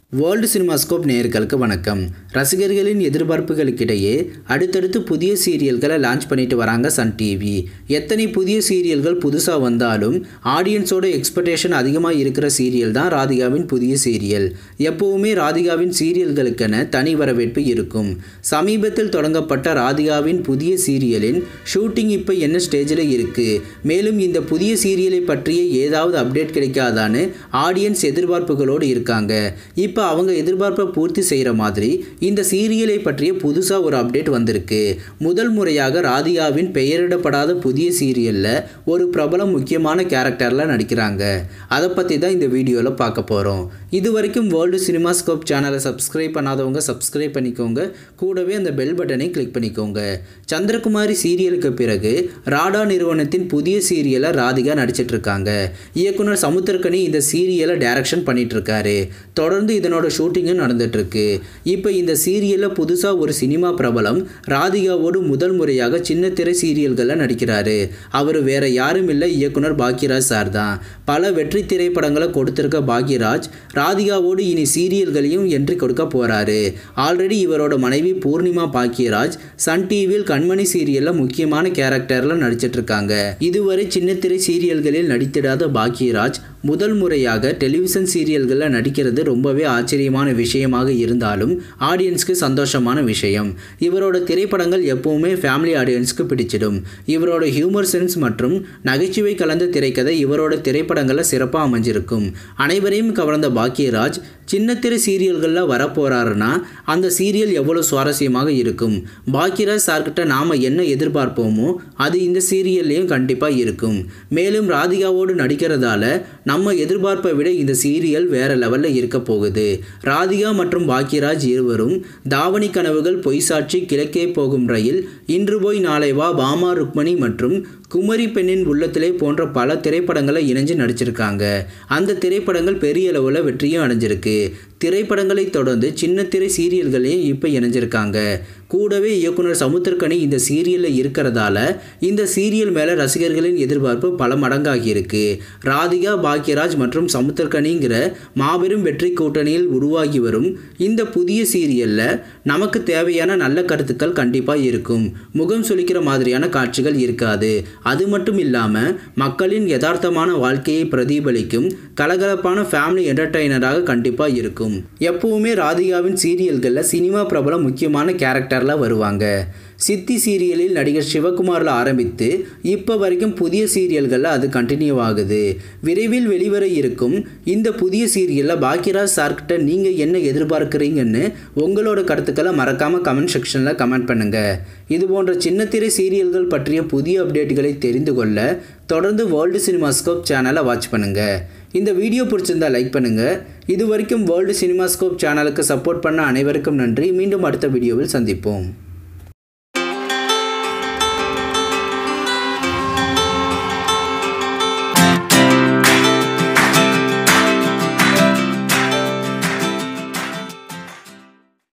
world cinemascope நேயர்களுக்கு வணக்கம் ரசிகர்களின் எதிர்பார்ப்புகளுக்கிடையே அடுத்தடுத்து புதிய சீரியல்களை லான்ச் பண்ணிட்டு வராங்க சன் டிவி எத்தனை புதிய சீரியல்கள் புதுசாக வந்தாலும் ஆடியன்ஸோட எக்ஸ்பெக்டேஷன் அதிகமாக இருக்கிற சீரியல் தான் ராதிகாவின் புதிய சீரியல் எப்பவுமே ராதிகாவின் சீரியல்களுக்கென தனி வரவேற்பு இருக்கும் சமீபத்தில் தொடங்கப்பட்ட ராதிகாவின் புதிய சீரியலின் ஷூட்டிங் இப்போ என்ன ஸ்டேஜில் இருக்குது மேலும் இந்த புதிய சீரியலை பற்றிய ஏதாவது அப்டேட் கிடைக்காதான்னு ஆடியன்ஸ் எதிர்பார்ப்புகளோடு இருக்காங்க இப்போ அவங்க எதிர்பார்ப்பை பூர்த்தி செய்கிற மாதிரி இந்த சீரியலை பற்றிய புதுசாக ஒரு அப்டேட் வந்திருக்கு முதல் முறையாக ராதிகாவின் பெயரிடப்படாத புதிய சீரியலில் ஒரு பிரபல முக்கியமான கேரக்டரில் நடிக்கிறாங்க அதை பற்றி தான் இந்த வீடியோவில் பார்க்க போகிறோம் இது வரைக்கும் வேர்ல்டு சினிமாஸ்கோப் சேனலை சப்ஸ்கிரைப் பண்ணாதவங்க சப்ஸ்கிரைப் பண்ணிக்கோங்க கூடவே அந்த பெல் பட்டனை கிளிக் பண்ணிக்கோங்க சந்திரகுமாரி சீரியலுக்கு பிறகு ராடா நிறுவனத்தின் புதிய சீரியலை ராதிகா நடிச்சிட்டு இருக்காங்க இயக்குனர் சமுத்திரக்கனி இந்த சீரியலை டைரக்ஷன் பண்ணிட்டு இருக்காரு தொடர்ந்து இதனோட ஷூட்டிங்கும் நடந்துட்டு இருக்கு இப்போ இந்த சீரியலில் புதுசாக ஒரு சினிமா பிரபலம் ராதிகாவோடு முதல் முறையாக சின்ன திரை சீரியல்களில் நடிக்கிறாரு அவர் வேற யாரும் இல்லை இயக்குனர் பாக்யராஜ் சார் தான் பல வெற்றி திரைப்படங்களை கொடுத்திருக்க பாக்யராஜ் ராதிகாவோடு இனி சீரியல்களையும் என்ட்ரி கொடுக்க போறாரு ஆல்ரெடி இவரோட மனைவி பூர்ணிமா பாக்யராஜ் சன் டிவியில் கண்மணி சீரியலில் முக்கியமான கேரக்டரில் நடிச்சிட்டு இருக்காங்க இதுவரை சின்னத்திரை சீரியல்களில் நடித்திடாத பாக்யராஜ் முதல் முறையாக டெலிவிஷன் சீரியல்களில் நடிக்கிறது ரொம்பவே ஆச்சரியமான விஷயமாக இருந்தாலும் ஆடியன்ஸ்க்கு சந்தோஷமான விஷயம் இவரோட திரைப்படங்கள் எப்பவுமே ஃபேமிலி ஆடியன்ஸ்க்கு பிடிச்சிடும் இவரோட ஹியூமர் சென்ஸ் மற்றும் நகைச்சுவை கலந்த திரைக்கதை இவரோட திரைப்படங்களில் சிறப்பாக அமைஞ்சிருக்கும் அனைவரையும் கவர்ந்த பாக்யராஜ் சின்னத்திரை சீரியல்களில் வரப்போறாருன்னா அந்த சீரியல் எவ்வளோ சுவாரஸ்யமாக இருக்கும் பாக்யராஜ் சார்கிட்ட நாம் என்ன எதிர்பார்ப்போமோ அது இந்த சீரியல்லையும் கண்டிப்பாக இருக்கும் மேலும் ராதிகாவோடு நடிக்கிறதால நம்ம எதிர்பார்ப்பை விட இந்த சீரியல் வேற லெவலில் இருக்க போகுது ராதிகா மற்றும் பாக்யராஜ் இருவரும் தாவணி கனவுகள் பொய்சாட்சி கிழக்கே போகும் ரயில் இன்று போய் நாளை வா பாமா ருக்மணி மற்றும் குமரி பெண்ணின் உள்ளத்திலே போன்ற பல திரைப்படங்களை இணைஞ்சு நடிச்சிருக்காங்க அந்த திரைப்படங்கள் பெரிய அளவில் வெற்றியும் அடைஞ்சிருக்கு திரைப்படங்களை தொடர்ந்து சின்ன திரை சீரியல்களையும் இப்போ இணைஞ்சிருக்காங்க கூடவே இயக்குனர் சமுத்திரக்கனி இந்த சீரியலில் இருக்கிறதால இந்த சீரியல் மேலே ரசிகர்களின் எதிர்பார்ப்பு பல மடங்காகி இருக்கு ராதிகா பாக்யராஜ் மற்றும் சமுத்திரக்கனிங்கிற மாபெரும் வெற்றி கூட்டணியில் உருவாகி வரும் இந்த புதிய சீரியலில் நமக்கு தேவையான நல்ல கருத்துக்கள் கண்டிப்பாக இருக்கும் முகம் சுளிக்கிற மாதிரியான காட்சிகள் இருக்காது அது மட்டும் இல்லாமல் மக்களின் யதார்த்தமான வாழ்க்கையை பிரதிபலிக்கும் கலகலப்பான ஃபேமிலி என்டர்டெய்னராக கண்டிப்பாக இருக்கும் எப்பவுமே ராதிகாவின் சீரியல்களில் சினிமா பிரபலம் முக்கியமான கேரக்டரில் வருவாங்க சித்தி சீரியலில் நடிகர் சிவகுமாரில் ஆரம்பித்து இப்போ வரைக்கும் புதிய சீரியல்களில் அது கண்டினியூ ஆகுது விரைவில் வெளிவர இருக்கும் இந்த புதிய சீரியலில் பாக்யராஜ் சார்கிட்ட நீங்கள் என்ன எதிர்பார்க்குறீங்கன்னு உங்களோட கருத்துக்களை மறக்காமல் கமெண்ட் செக்ஷனில் கமெண்ட் பண்ணுங்கள் இது போன்ற சின்னத்திரை சீரியல்கள் பற்றிய புதிய அப்டேட்டுகளை தெரிந்து கொள்ள தொடர்ந்து வேர்ல்டு சினிமாஸ்கோப் சேனலை வாட்ச் பண்ணுங்கள் இந்த வீடியோ பிடிச்சிருந்தா லைக் பண்ணுங்கள் இது வரைக்கும் வேர்ல்டு சினிமாஸ்கோப் சேனலுக்கு சப்போர்ட் பண்ண அனைவருக்கும் நன்றி மீண்டும் அடுத்த வீடியோவில் சந்திப்போம்